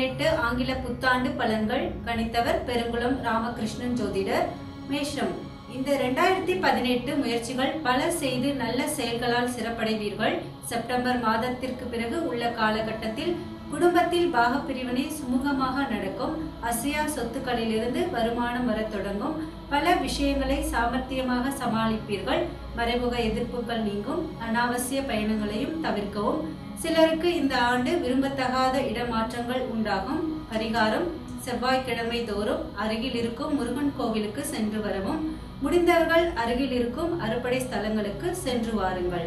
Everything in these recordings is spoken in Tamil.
பதினெட்டு ஆங்கில புத்தாண்டு பலன்கள் கணித்தவர் பெருங்குளம் ராமகிருஷ்ணன் ஜோதிடர் மேஷம் இந்த ரெண்டாயிரத்தி பதினெட்டு முயற்சிகள் பல செய்து நல்ல செயல்களால் சிறப்படைவீர்கள் செப்டம்பர் மாதத்திற்கு பிறகு உள்ள காலகட்டத்தில் குடும்பத்தில் பாகப்பிரிவினை சுமூகமாக நடக்கும் அசையா சொத்துக்களிலிருந்து வருமானம் வரத் தொடங்கும் பல விஷயங்களை சாமர்த்தியமாக சமாளிப்பீர்கள் மறைமுக எதிர்ப்புகள் நீங்கும் அனாவசிய பயணங்களையும் தவிர்க்கவும் சிலருக்கு இந்த ஆண்டு விரும்பத்தகாத இடமாற்றங்கள் உண்டாகும் பரிகாரம் செவ்வாய்க்கிழமை தோறும் அருகில் இருக்கும் முருகன் கோவிலுக்கு சென்று வரவும் முடிந்தவர்கள் அருகில் இருக்கும் அறுபடை ஸ்தலங்களுக்கு சென்று வாருங்கள்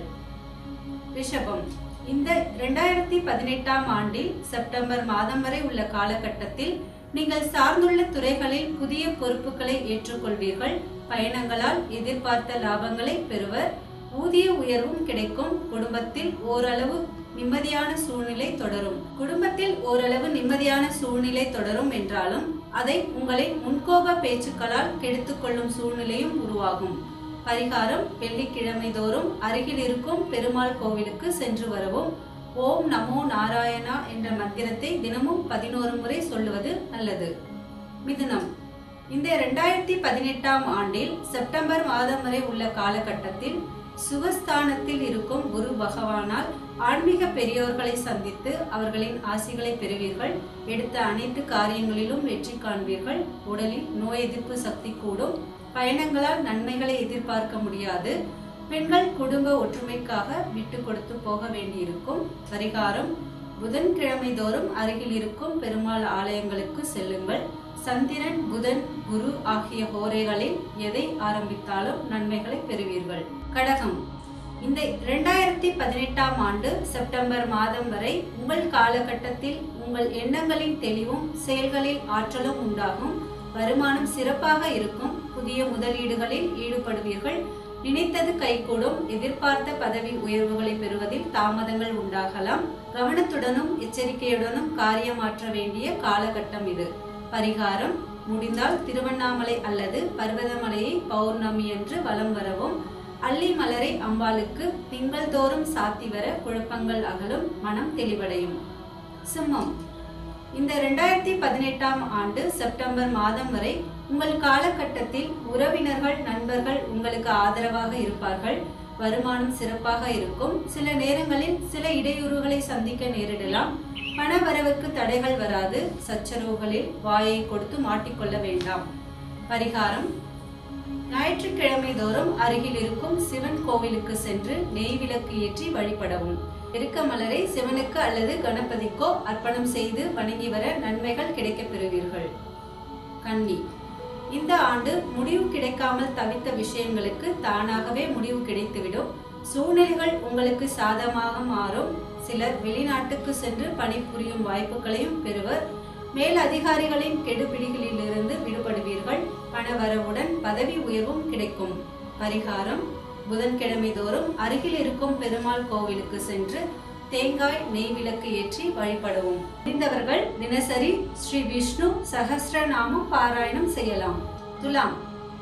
ரிஷபம் இந்த ரெண்டாயிரத்தி பதினெட்டாம் ஆண்டில் செப்டம்பர் மாதம் வரை உள்ள காலகட்டத்தில் நீங்கள் சார்ந்துள்ள துறைகளில் புதிய பொறுப்புகளை ஏற்றுக்கொள்வீர்கள் பயணங்களால் எதிர்பார்த்த லாபங்களை பெறுவர் ஊதிய உயர்வும் கிடைக்கும் குடும்பத்தில் ஓரளவு நிம்மதியான சூழ்நிலை தொடரும் குடும்பத்தில் ஓரளவு நிம்மதியான சூழ்நிலை தொடரும் என்றாலும் அதை உங்களின் முன்கோப பேச்சுக்களால் கெடுத்துக் கொள்ளும் சூழ்நிலையும் உருவாகும் பரிகாரம் வெள்ளிக்கிழமை தோறும் அருகில் இருக்கும் பெருமாள் கோவிலுக்கு சென்று வரவும் ஓம் நமோ நாராயணா என்ற மந்திரத்தை தினமும் பதினோரு முறை சொல்லுவது நல்லது மிதுனம் இந்த இரண்டாயிரத்தி பதினெட்டாம் ஆண்டில் செப்டம்பர் மாதம் வரை உள்ள காலகட்டத்தில் சுகஸ்தானத்தில் இருக்கும் குரு பகவானால் ஆன்மீக பெரியோர்களை சந்தித்து அவர்களின் ஆசிகளை பெறுவீர்கள் எடுத்த அனைத்து காரியங்களிலும் வெற்றி காண்பீர்கள் உடலில் நோய் எதிர்ப்பு சக்தி கூடும் பயணங்களால் நன்மைகளை எதிர்பார்க்க முடியாது பெண்கள் குடும்ப ஒற்றுமைக்காக விட்டு கொடுத்து போக வேண்டியிருக்கும் பரிகாரம் புதன்கிழமை தோறும் அருகில் இருக்கும் பெருமாள் ஆலயங்களுக்கு செல்லுங்கள் சந்திரன் புதன் குரு ஆகிய ஹோரைகளில் எதை ஆரம்பித்தாலும் நன்மைகளை பெறுவீர்கள் கடகம் இந்த இரண்டாயிரத்தி பதினெட்டாம் ஆண்டு செப்டம்பர் மாதம் வரை உங்கள் காலகட்டத்தில் உங்கள் எண்ணங்களின் தெளிவும் செயல்களில் ஆற்றலும் உண்டாகும் வருமானம் சிறப்பாக இருக்கும் புதிய முதலீடுகளில் ஈடுபடுவீர்கள் நினைத்தது கைகூடும் எதிர்பார்த்த பதவி உயர்வுகளை பெறுவதில் தாமதங்கள் உண்டாகலாம் கவனத்துடனும் எச்சரிக்கையுடனும் காரியமாற்ற வேண்டிய காலகட்டம் இது பரிகாரம் முடிந்தால் திருவண்ணாமலை அல்லது பர்வதமலையை பௌர்ணமி என்று வலம் வரவும் அல்லி மலரை அம்பாளுக்கு திங்கள் தோறும் சாத்தி வர குழப்பங்கள் அகலும் மனம் தெளிவடையும் சிம்மம் இந்த ரெண்டாயிரத்தி பதினெட்டாம் ஆண்டு செப்டம்பர் மாதம் வரை உங்கள் காலகட்டத்தில் உறவினர்கள் நண்பர்கள் உங்களுக்கு ஆதரவாக இருப்பார்கள் வருமானம் சிறப்பாக இருக்கும் சில நேரங்களில் சில இடையூறுகளை சந்திக்க நேரிடலாம் பண வரவுக்கு தடைகள் வராது சச்சரவுகளில் வாயை கொடுத்து மாட்டிக்கொள்ள வேண்டாம் பரிகாரம் ஞாயிற்றுக்கிழமை தோறும் அருகில் இருக்கும் சிவன் கோவிலுக்கு சென்று நெய் விளக்கு ஏற்றி வழிபடவும் எருக்க மலரை சிவனுக்கு அல்லது கணபதிக்கோ அர்ப்பணம் செய்து வணங்கி வர நன்மைகள் கிடைக்கப் பெறுவீர்கள் கன்னி இந்த ஆண்டு முடிவு கிடைக்காமல் தவித்த விஷயங்களுக்கு தானாகவே முடிவு கிடைத்துவிடும் சூழ்நிலைகள் உங்களுக்கு சாதகமாக மாறும் சிலர் வெளிநாட்டுக்கு சென்று பணிபுரியும் வாய்ப்புகளையும் பெறுவர் மேல் அதிகாரிகளின் கெடுபிடிகளிலிருந்து விடுபடுவீர்கள் பணவரவுடன் பதவி உயர்வும் கிடைக்கும் பரிகாரம் புதன்கிழமை தோறும் அருகில் இருக்கும் பெருமாள் கோவிலுக்கு சென்று தேங்காய் நெய் விளக்கு ஏற்றி வழிபடவும் முடிந்தவர்கள் தினசரி ஸ்ரீ விஷ்ணு சகஸ்ரநாமம் பாராயணம் செய்யலாம் துலாம்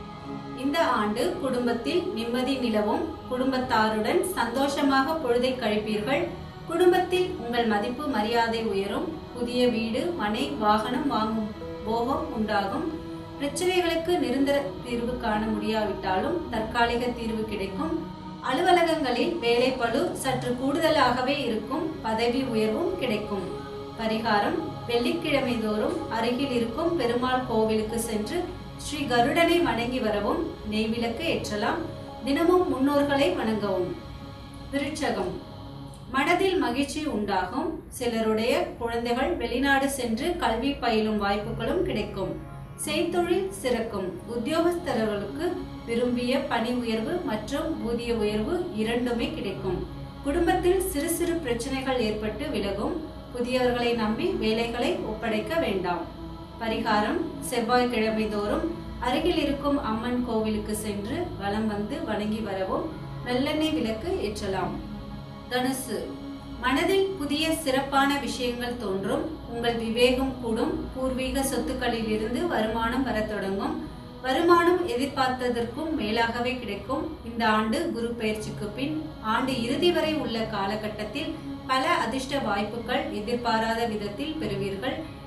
இந்த ஆண்டு குடும்பத்தில் நிம்மதி நிலவும் குடும்பத்தாருடன் சந்தோஷமாக பொழுதை கழிப்பீர்கள் குடும்பத்தில் உங்கள் மதிப்பு மரியாதை உயரும் புதிய வீடு மனை வாகனம் வாங்கும் போகம் உண்டாகும் பிரச்சனைகளுக்கு நிரந்தர தீர்வு காண முடியாவிட்டாலும் தற்காலிக தீர்வு கிடைக்கும் அலுவலகங்களில் வேலைப்பளு சற்று கூடுதலாகவே இருக்கும் பதவி உயர்வும் கிடைக்கும் பரிகாரம் வெள்ளிக்கிழமை தோறும் அருகில் இருக்கும் பெருமாள் கோவிலுக்கு சென்று ஸ்ரீ கருடனை வணங்கி வரவும் நெய்விளக்கு ஏற்றலாம் தினமும் முன்னோர்களை வணங்கவும் விருட்சகம் மனதில் மகிழ்ச்சி உண்டாகும் சிலருடைய குழந்தைகள் வெளிநாடு சென்று கல்வி பயிலும் வாய்ப்புகளும் கிடைக்கும் செய்தொழில் சிறக்கும் உத்தியோகஸ்தர்களுக்கு விரும்பிய பணி உயர்வு மற்றும் ஊதிய உயர்வு இரண்டுமே கிடைக்கும் குடும்பத்தில் சிறு சிறு பிரச்சனைகள் ஏற்பட்டு விலகும் புதியவர்களை நம்பி வேலைகளை ஒப்படைக்க வேண்டாம் பரிகாரம் செவ்வாய்க்கிழமை தோறும் அருகில் இருக்கும் அம்மன் கோவிலுக்கு சென்று வலம் வந்து வணங்கி வரவும் நல்லெண்ணெய் விளக்கு ஏற்றலாம் தனுசு மனதில் புதிய சிறப்பான விஷயங்கள் தோன்றும் உங்கள் விவேகம் கூடும் பூர்வீக சொத்துக்களில் இருந்து வருமானம் வரத் தொடங்கும் வருமானம் எதிர்பார்த்ததற்கும் மேலாகவே கிடைக்கும் இந்த ஆண்டு குரு பயிற்சிக்கு பின் ஆண்டு இறுதி வரை உள்ள காலகட்டத்தில் பல அதிர்ஷ்ட வாய்ப்புகள் எதிர்பாராத விதத்தில் பெறுவீர்கள்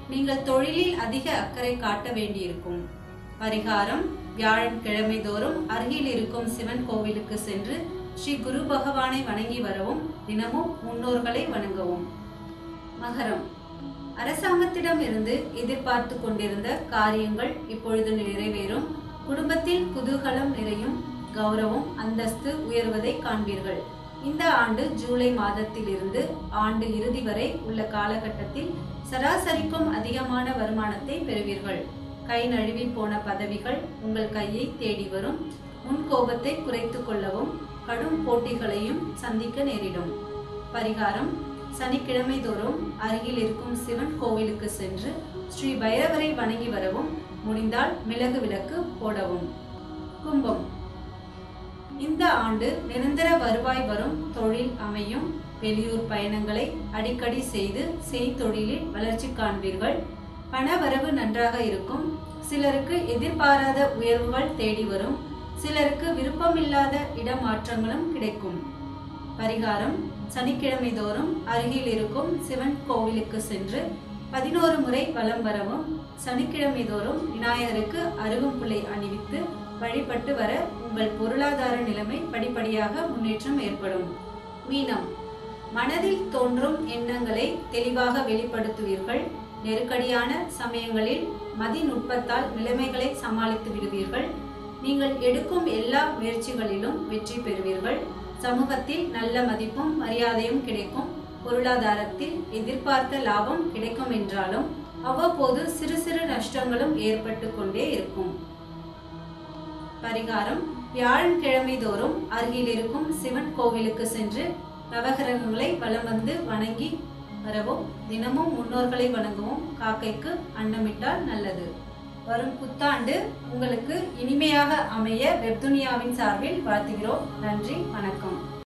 நீங்கள் தொழிலில் அதிக அக்கறை காட்ட வேண்டியிருக்கும் பரிகாரம் வியாழக்கிழமை தோறும் அருகில் இருக்கும் சிவன் கோவிலுக்கு சென்று ஸ்ரீ குரு பகவானை வணங்கி வரவும் தினமும் முன்னோர்களை வணங்கவும் மகரம் அரசாங்கத்திடம் இருந்து எதிர்பார்த்து கொண்டிருந்த காரியங்கள் இப்பொழுது நிறைவேறும் குடும்பத்தில் குதூகலம் நிறையும் கௌரவம் அந்தஸ்து உயர்வதை காண்பீர்கள் இந்த ஆண்டு ஜூலை மாதத்திலிருந்து ஆண்டு இறுதி வரை உள்ள காலகட்டத்தில் சராசரிக்கும் அதிகமான வருமானத்தை பெறுவீர்கள் கை நழுவி போன பதவிகள் உங்கள் கையை தேடி வரும் முன் கோபத்தை குறைத்துக் கொள்ளவும் கடும் போட்டிகளையும் சந்திக்க நேரிடும் பரிகாரம் சனிக்கிழமை தோறும் அருகில் இருக்கும் சிவன் கோவிலுக்கு சென்று ஸ்ரீ பைரவரை வணங்கி வரவும் முடிந்தால் மிளகு விளக்கு போடவும் கும்பம் இந்த ஆண்டு நிரந்தர வருவாய் வரும் தொழில் அமையும் வெளியூர் பயணங்களை அடிக்கடி செய்து செய்தொழிலில் வளர்ச்சி காண்பீர்கள் பண வரவு நன்றாக இருக்கும் சிலருக்கு எதிர்பாராத உயர்வுகள் தேடி வரும் சிலருக்கு விருப்பமில்லாத இடமாற்றங்களும் கிடைக்கும் பரிகாரம் சனிக்கிழமை தோறும் அருகில் இருக்கும் சிவன் கோவிலுக்கு சென்று பதினோரு முறை வலம் வரவும் சனிக்கிழமை தோறும் விநாயகருக்கு அருகம்புல்லை அணிவித்து வழிபட்டு வர உங்கள் பொருளாதார நிலைமை படிப்படியாக முன்னேற்றம் ஏற்படும் மீனம் மனதில் தோன்றும் எண்ணங்களை தெளிவாக வெளிப்படுத்துவீர்கள் நெருக்கடியான சமயங்களில் மதிநுட்பத்தால் நிலைமைகளை சமாளித்து விடுவீர்கள் நீங்கள் எடுக்கும் எல்லா முயற்சிகளிலும் வெற்றி பெறுவீர்கள் சமூகத்தில் நல்ல மதிப்பும் மரியாதையும் கிடைக்கும் பொருளாதாரத்தில் எதிர்பார்த்த லாபம் கிடைக்கும் என்றாலும் அவ்வப்போது சிறு சிறு நஷ்டங்களும் ஏற்பட்டு கொண்டே இருக்கும் பரிகாரம் வியாழக்கிழமை தோறும் அருகில் இருக்கும் சிவன் கோவிலுக்கு சென்று நவகிரகங்களை வலம் வந்து வணங்கி வரவும் தினமும் முன்னோர்களை வணங்கவும் காக்கைக்கு அன்னமிட்டால் நல்லது வரும் புத்தாண்டு உங்களுக்கு இனிமையாக அமைய வெப்துனியாவின் சார்பில் வாழ்த்துகிறோம் நன்றி வணக்கம்